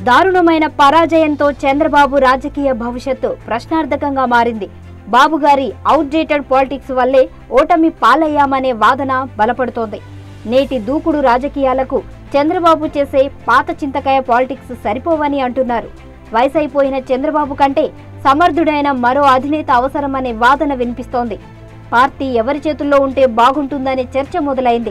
దారుణమైన పరాజయంతో చంద్రబాబు రాజకీయ భవిష్యత్తు ప్రశ్నార్థకంగా మారింది బాబు గారి అవుట్డేటెడ్ పాలిటిక్స్ వల్లే ఓటమి పాలయ్యామనే వాదన బలపడుతోంది నేటి దూకుడు రాజకీయాలకు చంద్రబాబు చేసే పాత చింతకాయ పాలిటిక్స్ సరిపోవని అంటున్నారు వయసైపోయిన చంద్రబాబు కంటే సమర్థుడైన మరో అధినేత అవసరమనే వాదన వినిపిస్తోంది పార్టీ ఎవరి చేతుల్లో ఉంటే బాగుంటుందనే చర్చ మొదలైంది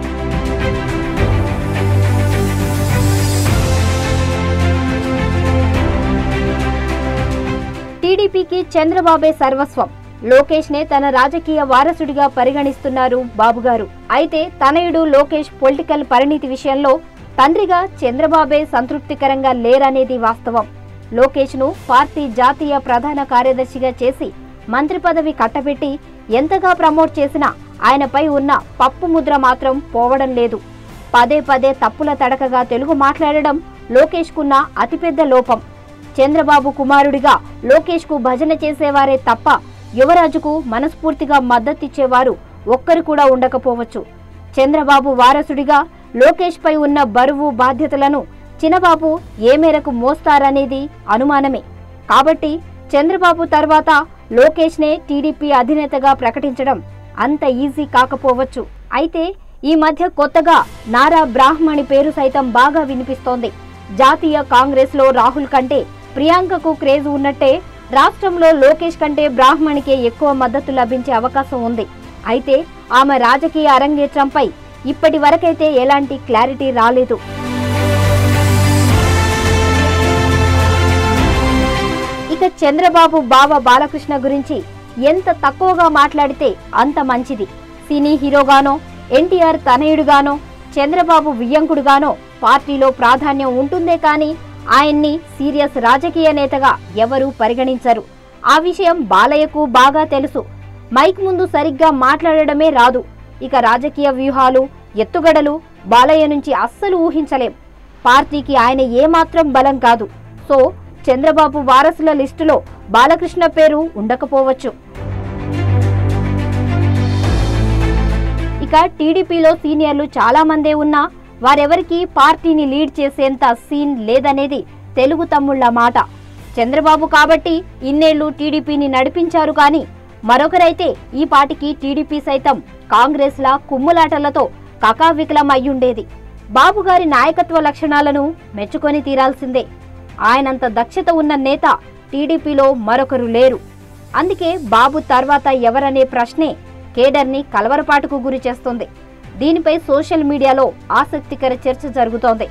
టీడీపీకి చంద్రబాబే సర్వస్వం లోకేష్ నే తన రాజకీయ వారసుడిగా పరిగణిస్తున్నారు బాబుగారు అయితే తనయుడు లోకేష్ పొలిటికల్ పరిణితి విషయంలో తండ్రిగా చంద్రబాబే సంతృప్తికరంగా లేరనేది వాస్తవం లోకేష్ ను పార్టీ జాతీయ ప్రధాన కార్యదర్శిగా చేసి మంత్రి పదవి కట్టబెట్టి ఎంతగా ప్రమోట్ చేసినా ఆయనపై ఉన్న పప్పు ముద్ర మాత్రం పోవడం లేదు పదే పదే తప్పుల తడకగా తెలుగు మాట్లాడడం లోకేష్కున్న అతిపెద్ద లోపం చంద్రబాబు కుమారుడిగా లోకేష్ కు భజన చేసేవారే తప్ప యువరాజుకు మనస్ఫూర్తిగా మద్దతిచ్చేవారు ఒక్కరు కూడా ఉండకపోవచ్చు చంద్రబాబు వారసుడిగా లోకేష్ పై ఉన్న బరువు బాధ్యతలను చిన్నబాబు ఏ మేరకు మోస్తారనేది అనుమానమే కాబట్టి చంద్రబాబు తర్వాత లోకేష్ నే టీడీపీ అధినేతగా ప్రకటించడం అంత ఈజీ కాకపోవచ్చు అయితే ఈ మధ్య కొత్తగా నారా బ్రాహ్మణి పేరు సైతం బాగా వినిపిస్తోంది జాతీయ కాంగ్రెస్ లో రాహుల్ కంటే ప్రియాంకకు క్రేజ్ ఉన్నట్టే రాష్ట్రంలో లోకేష్ కంటే బ్రాహ్మణికే ఎక్కువ మద్దతు లభించే అవకాశం ఉంది అయితే ఆమె రాజకీయ అరంగేట్రంపై ఇప్పటి వరకైతే ఎలాంటి క్లారిటీ రాలేదు ఇక చంద్రబాబు బావ బాలకృష్ణ గురించి ఎంత తక్కువగా మాట్లాడితే అంత మంచిది సినీ హీరోగానో ఎన్టీఆర్ తనయుడుగానో చంద్రబాబు వియ్యంకుడుగానో పార్టీలో ప్రాధాన్యం ఉంటుందే కానీ ఆయన్ని సీరియస్ రాజకీయ నేతగా ఎవరూ పరిగణించరు ఆ విషయం బాలయ్యకు బాగా తెలుసు మైక్ ముందు సరిగ్గా మాట్లాడడమే రాదు ఇక రాజకీయ వ్యూహాలు ఎత్తుగడలు బాలయ్య నుంచి అస్సలు ఊహించలేం పార్టీకి ఆయన ఏమాత్రం బలం కాదు సో చంద్రబాబు వారసుల లిస్టులో బాలకృష్ణ పేరు ఉండకపోవచ్చు ఇక టీడీపీలో సీనియర్లు చాలా మందే ఉన్నా వారెవరికీ పార్టీని లీడ్ చేసేంత సీన్ లేదనేది తెలుగు తమ్ముళ్ల మాట చంద్రబాబు కాబట్టి ఇన్నేళ్లు టీడీపీని నడిపించారు కానీ మరొకరైతే ఈ పాటికి టీడీపీ సైతం కాంగ్రెస్లా కుమ్ములాటలతో కకావికలం అయ్యుండేది బాబుగారి నాయకత్వ లక్షణాలను మెచ్చుకొని తీరాల్సిందే ఆయనంత దక్షత ఉన్న నేత టీడీపీలో మరొకరు లేరు అందుకే బాబు తర్వాత ఎవరనే ప్రశ్నే కేడర్ని కలవరపాటుకు గురి చేస్తోంది దీనిపై సోషల్ మీడియాలో ఆసక్తికర చర్చ జరుగుతోంది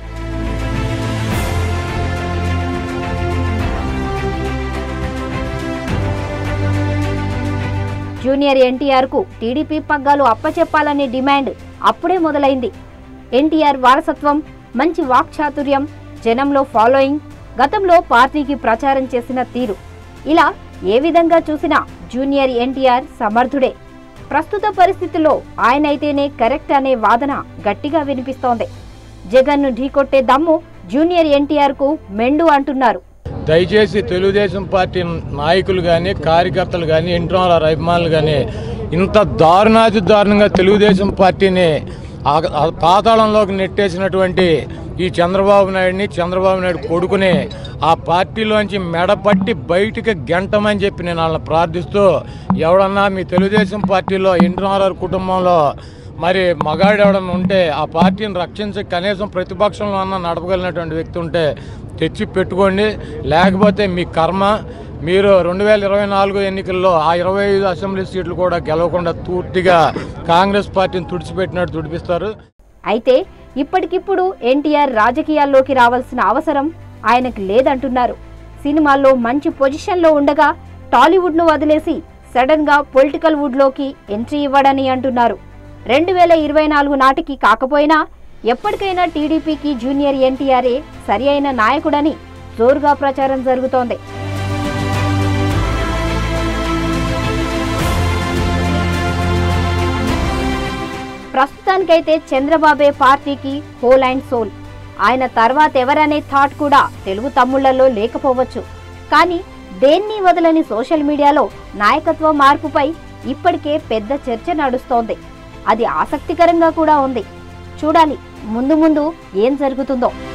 జూనియర్ ఎన్టీఆర్ కు టీడీపీ పగ్గాలు అప్పచెప్పాలనే డిమాండ్ అప్పుడే మొదలైంది ఎన్టీఆర్ వారసత్వం మంచి వాక్చాతుర్యం జనంలో ఫాలోయింగ్ గతంలో పార్టీకి ప్రచారం చేసిన తీరు ఇలా ఏ విధంగా చూసినా జూనియర్ ఎన్టీఆర్ సమర్థుడే ప్రస్తుత పరిస్థితుల్లో ఆయనైతేనే కరెక్ట్ అనే వాదన గట్టిగా వినిపిస్తోంది జగన్ను ఢీకొట్టే దమ్ము జూనియర్ ఎన్టీఆర్ కు మెండు అంటున్నారు దయచేసి తెలుగుదేశం పార్టీ నాయకులు కానీ కార్యకర్తలు కానీ ఇంటర్ అభిమానులు కానీ ఇంత దారుణాతి దారుణంగా తెలుగుదేశం పార్టీని ఆ- ఆ పాతాళంలోకి నెట్టేసినటువంటి ఈ చంద్రబాబు నాయుడిని చంద్రబాబు నాయుడు కొడుకుని ఆ పార్టీలోంచి మెడపట్టి బయటికి గెంటమని చెప్పి నేను వాళ్ళని ప్రార్థిస్తూ ఎవడన్నా మీ తెలుగుదేశం పార్టీలో ఇంటర్ కుటుంబంలో మరి మగాడు ఎవడన్నా ఉంటే ఆ పార్టీని రక్షించి కనీసం ప్రతిపక్షంలో అన్న నడపగలిగినటువంటి వ్యక్తి ఉంటే తెచ్చి పెట్టుకోండి లేకపోతే మీ కర్మ మీరు రెండు వేల ఇరవై నాలుగు ఎన్నికల్లో ఆ ఇరవై ఐదు అసెంబ్లీ సీట్లు కూడా గెలవకుండా పూర్తిగా కాంగ్రెస్ పార్టీని తుడిచిపెట్టినట్టు తుడిపిస్తారు అయితే ఇప్పటికిప్పుడు ఎన్టీఆర్ రాజకీయాల్లోకి రావాల్సిన అవసరం ఆయనకు లేదంటున్నారు సినిమాల్లో మంచి పొజిషన్లో ఉండగా టాలీవుడ్ ను వదిలేసి సడన్ గా పొలిటికల్ వుడ్ లోకి ఎంట్రీ ఇవ్వడని అంటున్నారు రెండు వేల ఇరవై నాలుగు నాటికి కాకపోయినా ఎప్పటికైనా టీడీపీకి జూనియర్ ఎన్టీఆర్ఏ సరి అయిన నాయకుడని జోరుగా ప్రచారం జరుగుతోంది ప్రస్తుతానికైతే చంద్రబాబే పార్టీకి హోల్ అండ్ సోల్ ఆయన తర్వాత ఎవరనే థాట్ కూడా తెలుగు తమ్ముళ్లలో లేకపోవచ్చు కానీ దేన్ని వదలని సోషల్ మీడియాలో నాయకత్వ మార్పుపై ఇప్పటికే పెద్ద చర్చ నడుస్తోంది అది ఆసక్తికరంగా కూడా ఉంది చూడాలి ముందు ముందు ఏం జరుగుతుందో